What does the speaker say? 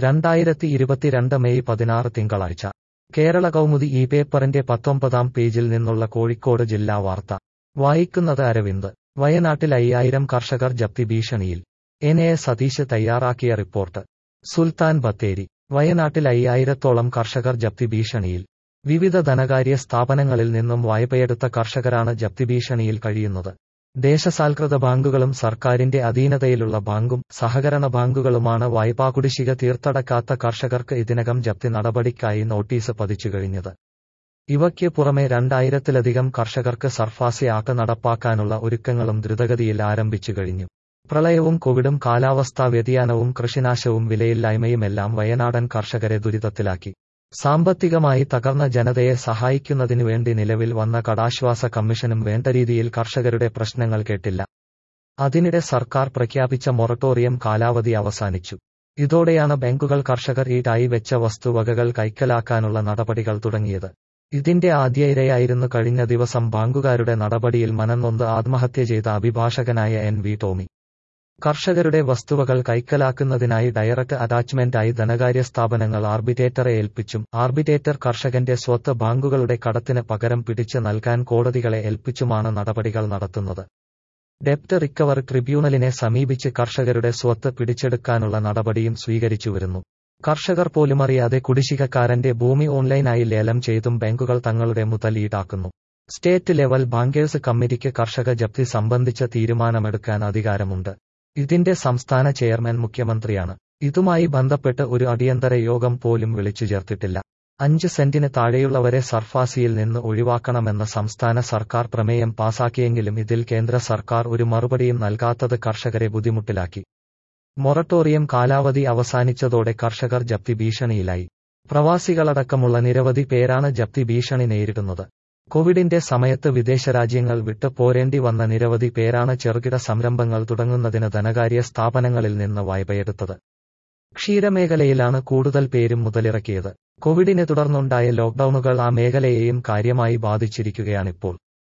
രണ്ടായിരത്തി ഇരുപത്തിരണ്ട് മെയ് പതിനാറ് തിങ്കളാഴ്ച കേരള കൗമുദി ഈ പേപ്പറിന്റെ പത്തൊമ്പതാം പേജിൽ നിന്നുള്ള കോഴിക്കോട് ജില്ലാ വാർത്ത വായിക്കുന്നത് അരവിന്ദ് വയനാട്ടിൽ അയ്യായിരം കർഷകർ ജപ്തി ഭീഷണിയിൽ എൻ എ സതീശ് തയ്യാറാക്കിയ റിപ്പോർട്ട് സുൽത്താൻ ബത്തേരി വയനാട്ടിൽ അയ്യായിരത്തോളം കർഷകർ ജപ്തി ഭീഷണിയിൽ വിവിധ ധനകാര്യ സ്ഥാപനങ്ങളിൽ നിന്നും വായ്പയെടുത്ത കർഷകരാണ് ജപ്തി ഭീഷണിയിൽ കഴിയുന്നത് ദേശസാൽകൃത ബാങ്കുകളും സർക്കാരിന്റെ അധീനതയിലുള്ള ബാങ്കും സഹകരണ ബാങ്കുകളുമാണ് വായ്പാ കുടിശ്ശിക തീർത്തടക്കാത്ത കർഷകർക്ക് ഇതിനകം ജപ്തി നടപടിക്കായി നോട്ടീസ് പതിച്ചുകഴിഞ്ഞത് ഇവയ്ക്ക് പുറമെ രണ്ടായിരത്തിലധികം കർഷകർക്ക് സർഫാസി ആക്ട് നടപ്പാക്കാനുള്ള ഒരുക്കങ്ങളും ദ്രുതഗതിയിൽ ആരംഭിച്ചു കഴിഞ്ഞു പ്രളയവും കോവിഡും കാലാവസ്ഥാ വ്യതിയാനവും കൃഷിനാശവും വിലയില്ലായ്മയുമെല്ലാം വയനാടൻ കർഷകരെ ദുരിതത്തിലാക്കി സാമ്പത്തികമായി തകർന്ന ജനതയെ സഹായിക്കുന്നതിനു വേണ്ടി നിലവിൽ വന്ന കടാശ്വാസ കമ്മീഷനും വേണ്ട രീതിയിൽ കർഷകരുടെ പ്രശ്നങ്ങൾ കേട്ടില്ല അതിനിടെ സർക്കാർ പ്രഖ്യാപിച്ച മൊറട്ടോറിയം കാലാവധി അവസാനിച്ചു ഇതോടെയാണ് ബാങ്കുകൾ കർഷകർ ഈടായി വെച്ച വസ്തുവകകൾ കൈക്കലാക്കാനുള്ള നടപടികൾ തുടങ്ങിയത് ഇതിന്റെ ആദ്യ ഇരയായിരുന്നു കഴിഞ്ഞ ദിവസം ബാങ്കുകാരുടെ നടപടിയിൽ മനംനൊന്ത് ആത്മഹത്യ ചെയ്ത അഭിഭാഷകനായ എൻ വി ടോമി കർഷകരുടെ വസ്തുവകൾ കൈക്കലാക്കുന്നതിനായി ഡയറക്ട് അറ്റാച്ച്മെന്റായി ധനകാര്യ സ്ഥാപനങ്ങൾ ആർബിറ്റേറ്ററെ ഏൽപ്പിച്ചും ആർബിറ്റേറ്റർ കർഷകന്റെ സ്വത്ത് ബാങ്കുകളുടെ കടത്തിന് പകരം പിടിച്ച് നൽകാൻ കോടതികളെ ഏൽപ്പിച്ചുമാണ് നടപടികൾ നടത്തുന്നത് ഡെപ്റ്റ് റിക്കവർ ട്രിബ്യൂണലിനെ സമീപിച്ച് കർഷകരുടെ സ്വത്ത് പിടിച്ചെടുക്കാനുള്ള നടപടിയും സ്വീകരിച്ചുവരുന്നു കർഷകർ പോലുമറിയാതെ കുടിശ്ശികക്കാരന്റെ ഭൂമി ഓൺലൈനായി ലേലം ചെയ്തും ബാങ്കുകൾ തങ്ങളുടെ മുതൽ ഈടാക്കുന്നു സ്റ്റേറ്റ് ലെവൽ ബാങ്കേഴ്സ് കമ്മിറ്റിക്ക് കർഷക ജപ്തി സംബന്ധിച്ച തീരുമാനമെടുക്കാൻ അധികാരമുണ്ട് ഇതിന്റെ സംസ്ഥാന ചെയർമാൻ മുഖ്യമന്ത്രിയാണ് ഇതുമായി ബന്ധപ്പെട്ട് ഒരു അടിയന്തര യോഗം പോലും വിളിച്ചു ചേർത്തിട്ടില്ല അഞ്ച് സെന്റിന് താഴെയുള്ളവരെ സർഫാസിയിൽ നിന്ന് ഒഴിവാക്കണമെന്ന സംസ്ഥാന സർക്കാർ പ്രമേയം പാസാക്കിയെങ്കിലും ഇതിൽ കേന്ദ്ര സർക്കാർ ഒരു മറുപടിയും നൽകാത്തത് കർഷകരെ ബുദ്ധിമുട്ടിലാക്കി മൊറട്ടോറിയം കാലാവധി അവസാനിച്ചതോടെ കർഷകർ ജപ്തി ഭീഷണിയിലായി പ്രവാസികളടക്കമുള്ള നിരവധി പേരാണ് ജപ്തി ഭീഷണി നേരിടുന്നത് കോവിഡിന്റെ സമയത്ത് വിദേശ രാജ്യങ്ങൾ വിട്ട് പോരേണ്ടി വന്ന നിരവധി പേരാണ് ചെറുകിട സംരംഭങ്ങൾ തുടങ്ങുന്നതിന് ധനകാര്യ സ്ഥാപനങ്ങളിൽ നിന്ന് വായ്പയെടുത്തത് ക്ഷീരമേഖലയിലാണ് കൂടുതൽ പേരും മുതലിറക്കിയത് കോവിഡിനെ തുടർന്നുണ്ടായ ലോക്ഡൌണുകൾ ആ മേഖലയെയും കാര്യമായി ബാധിച്ചിരിക്കുകയാണിപ്പോൾ